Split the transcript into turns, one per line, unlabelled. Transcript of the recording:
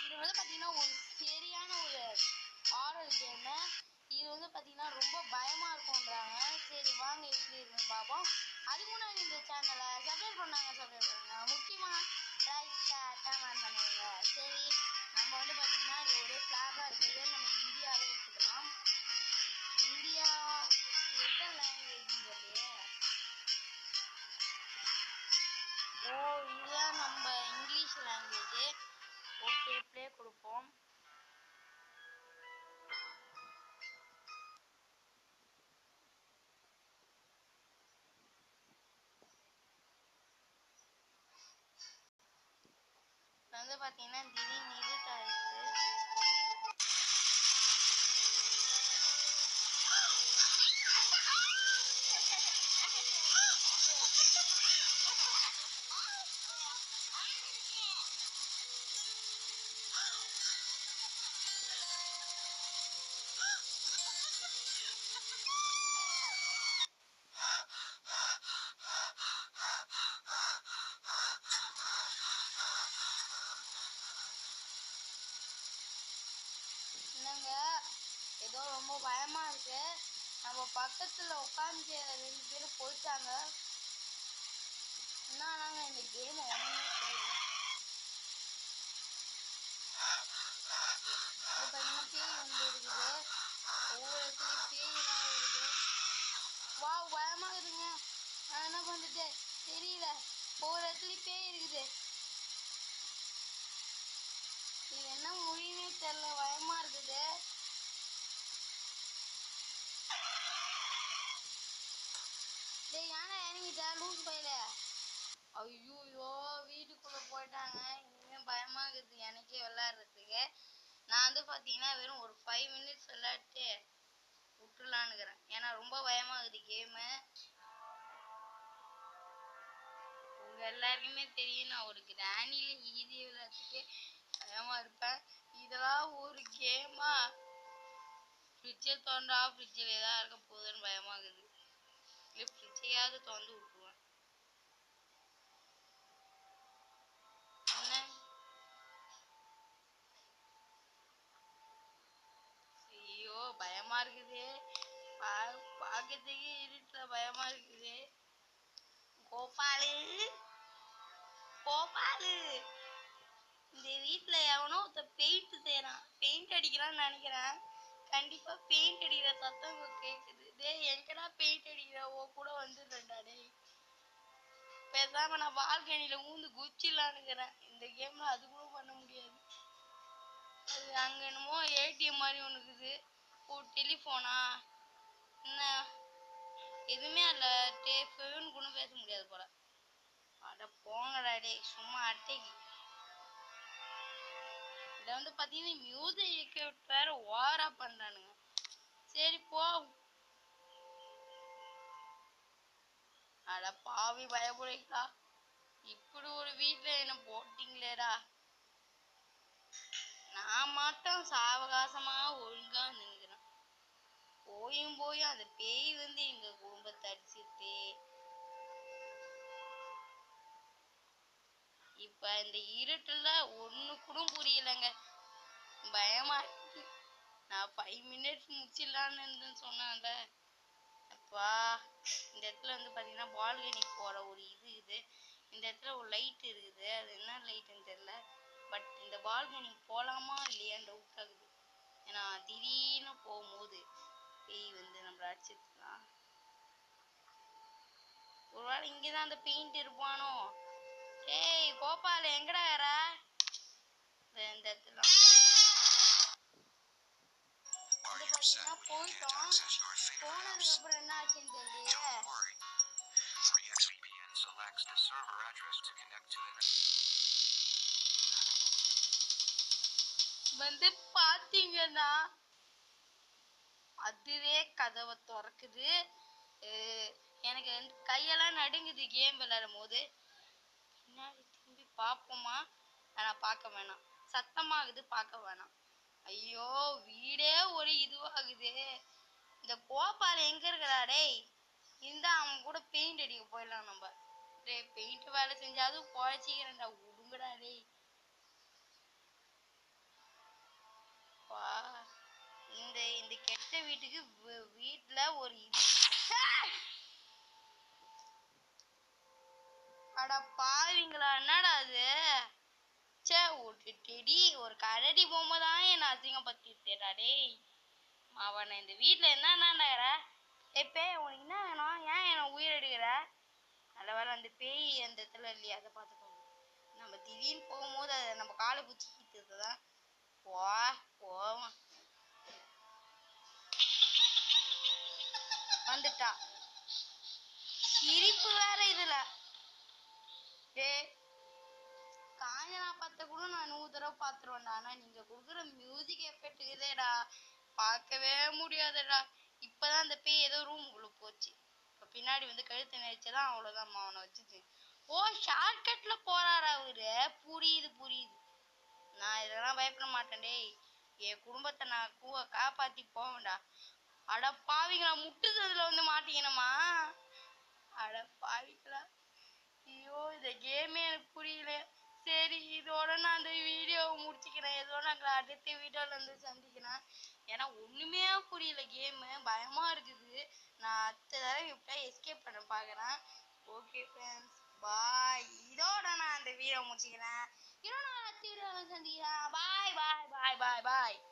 இது வந்து பார்த்தீங்கன்னா ஒரு சரியான ஒரு ஆரல் கேமு இது வந்து பார்த்தீங்கன்னா ரொம்ப பயமாக இருக்கும்ன்றாங்க சரி வாங்க எப்படி இருக்குன்னு பார்ப்போம் அதுக்கு முன்னாடி இந்த சேனலை சப்ஸ்கிரைப் பண்ணாங்க சப்ஸ்கிரைப் பண்ணுங்க முக்கியமாக லைக் ஷேர் கமெண்ட் பண்ணுங்க சரி நம்ம வந்து பார்த்தீங்கன்னா இதில் ஒரே ஃப்ளாகாக இருக்குது நம்ம இந்தியாவே எடுத்துக்கலாம் இந்தியா எந்த லாங்குவேஜ்னு தெரியலையே ஓ இதுதான் நம்ம இங்கிலீஷ் லாங்குவேஜ் ஓகே ப்ளே கொடுப்போம் இப்ப வந்து பார்த்தீங்கன்னா திடீர்னு இருட்டாயிடுச்சு என்னங்க ஏதோ ரொம்ப பயமா இருக்கு நம்ம பக்கத்துல உட்காந்து ரெண்டு பேரும் போயிட்டாங்க என்னன்னாங்க இந்த கேம் ஒண்ணுமே புரியல இது பார்த்தீங்கன்னா பேய் வந்து இருக்குது ஒவ்வொரு இடத்துலயும் பேய்லாம் இருக்குது வாவ் பயமா இருக்குங்க நான் என்ன பண்ணிட்டு தெரியல ஒவ்வொரு இடத்துலயும் பேய் இருக்குது இது என்ன மொழினே தெரியல பயமா இருக்குது டேய் ஏன்டா இறங்கிட்ட லூஸ் பையில ஐயோ வீட்டுக்குள்ள போயிட்டாங்க இனிமே பயமா இருக்குது எனக்கே விளையாடுறதுக்கு நான் வந்து பாத்தீங்கன்னா வெறும் ஒரு ஃபைவ் மினிட்ஸ் விளையாட்டு விட்டுலான்னுக்கிறேன் ஏன்னா ரொம்ப பயமா இருக்குது கேமு உங்க எல்லாருக்குமே தெரியும் நான் ஒரு கிராணியில ஈதி விளையாட்டுக்கே பயமா இருப்பேன் இதெல்லாம் ஒரு கேமா ஃப்ரிட்ஜை திறந்தா ஃப்ரிட்ஜில் ஏதாவது இருக்க போகுதுன்னு பயமா இருக்குது இல்லை ஃப்ரிட்ஜையாவது திறந்து விட்டுருவேன் என்ன ஐயோ பயமா இருக்குது பா பார்க்கறதுக்கே இருட்டுல பயமா இருக்குது கோபாலு கோபாலு இந்த வீட்ல எவனோ ஒருத்த பெயிண்ட் செய்யறான் பெயிண்ட் அடிக்கிறான்னு நினைக்கிறேன் கண்டிப்பா பெயிண்ட் அடிக்கிற சத்தம் இங்க கேக்குது டேய் எங்கடா பெயிண்ட் அடிக்கிற ஓ கூட வந்துடுறேன்டா டேய் பேசாம நான் பால்கனில ஊந்து குச்சிடலான்னுக்கிறேன் இந்த கேம்ல அது கூட பண்ண முடியாது அது அங்க என்னமோ ஏடிஎம் மாதிரி ஒன்று இருக்குது ஓ டெலிஃபோனா என்ன எதுவுமே அதில் டே ஃபோன் கூட பேச முடியாது போல அட போங்கடா டேய் சும்மா அட்டைக்கு இதில் வந்து பார்த்தீங்கன்னா மியூசிக் வேற ஓவரா பண்றானுங்க சரி போ அட பாவி பயப்படுறீங்களா இப்படி ஒரு வீட்ல என்ன போட்டீங்களேடா நான் மட்டும் சாவகாசமா ஒழுங்கா நின்னுக்கிறேன் போயும் போயும் அந்த பேய் வந்து எங்க குடும்பத்தை அடிச்சிட்டு இப்ப இந்த இருட்டுல ஒண்ணு கூட புரியலங்க பயமா இருக்கு நான் ஃபைவ் மினிட்ஸ் முடிச்சிடலான்னு இருந்தேன்னு சொன்னான்ல அப்பா இந்த இடத்துல வந்து பாத்தீங்கன்னா பால்கனி போற ஒரு இது இது இந்த இடத்துல ஒரு லைட் இருக்குது அது என்ன லைட்டுன்னு தெரியல பட் இந்த பால்கனி போலாமா இல்லையான்னு டவுட் ஆகுது ஏன்னா திடீர்னு போகும்போது பேய் வந்து நம்மள அடிச்சிருக்கலாம் ஒருவேளை இங்கதான் அந்த பெயிண்ட் இருப்பானோ ஏய் கோபால் எங்கடா வர இந்த இடத்துல
Are
வந்து
you upset
பாத்தீங்கன்னா
when you can't
போயிட்டோம்
access your favorite
போனதுக்கு
apps?
அப்புறம் என்ன ஆச்சுன்னு தெரியலையே
Don't worry. 3xVPN selects the server address to connect to the
வந்து பாத்தீங்கன்னா அதுவே கதவை திறக்குது அஹ் எனக்கு வந்து கையெல்லாம் நடுங்குது கேம் விளையாடும் போது பின்னாடி திரும்பி பார்ப்போமா ஆனா பார்க்க வேணாம் சத்தமாகுது பார்க்க வேணாம் ஐயோ வீடே ஒரு இதுவாகுது இந்த கோபால் எங்க இருக்கிறா டேய் இந்த அவன் கூட பெயிண்ட் அடிக்க போயிடலாம் நம்ம டேய் பெயிண்ட் வேலை செஞ்சாலும் குழச்சிக்கிறேன்டா விடுங்கடா டேய் அத்தை வீட்டுக்கு வீ- வீட்ல ஒரு இது அட பாவிங்களா என்னடா அது ச்சே ஒரு டெடி ஒரு கரடி பொம்மை தான் என்ன அசிங்கப்படுத்திட்டேடா டேய் அவனை இந்த வீட்ல என்னன்னாடற எப்பே உனக்கு என்ன வேணும் ஏன் என்ன உயிர் எடுக்கிற நல்ல வேலை அந்த பேய் அந்த இடத்துல இல்லையா அதை பார்த்துக்கோங்க நம்ம திடீர்னு போகும்போது அதை நம்ம காலை பிடிச்சி கீத்துதான் போ போவான் வந்துட்டா சிரிப்பு வேற இதுல டேய் காஞ்சனா பார்த்த கூட நான் நூறு தடவை பார்த்துருவேன்டா ஆனா நீங்க கொடுக்குற மியூசிக் எஃபெக்ட் இதேடா பார்க்கவே முடியாதுடா இப்பதான் அந்த பேய் ஏதோ ரூமுக்குள்ள போச்சு இப்ப பின்னாடி வந்து கழுத்து நெரிச்சதான் அவ்வளவுதான் அவனை வச்சுச்சு ஓ ஷார்ட்கட்ல போறாரா அவரு புரியுது புரியுது நான் இதெல்லாம் பயப்பட மாட்டேன் டேய் என் குடும்பத்தை நான் கூவ காப்பாத்தி போவேன்டா அட பாவிங்களா முட்டுறதுல வந்து மாட்டீங்கனமா அட பாவிங்களா ஐயோ இந்த கேமே எனக்கு புரியல சரி இதோட நான் அந்த வீடியோவை முடிச்சுக்கிறேன் இதோட நாங்கள் அடுத்த வீடியோல இருந்து சந்திக்கிறேன் ஏன்னா ஒண்ணுமே புரியல கேமு பயமா இருக்குது நான் அடுத்த தடவை இப்படி எஸ்கேப் பண்ண பார்க்குறேன் ஓகே ஃப்ரெண்ட்ஸ் பாய் இதோட நான் அந்த வீடியோ முடிச்சுக்கிறேன் இதோட நான் அடுத்த வீடியோல சந்திக்கிறேன் பாய் பாய் பாய் பாய் பாய்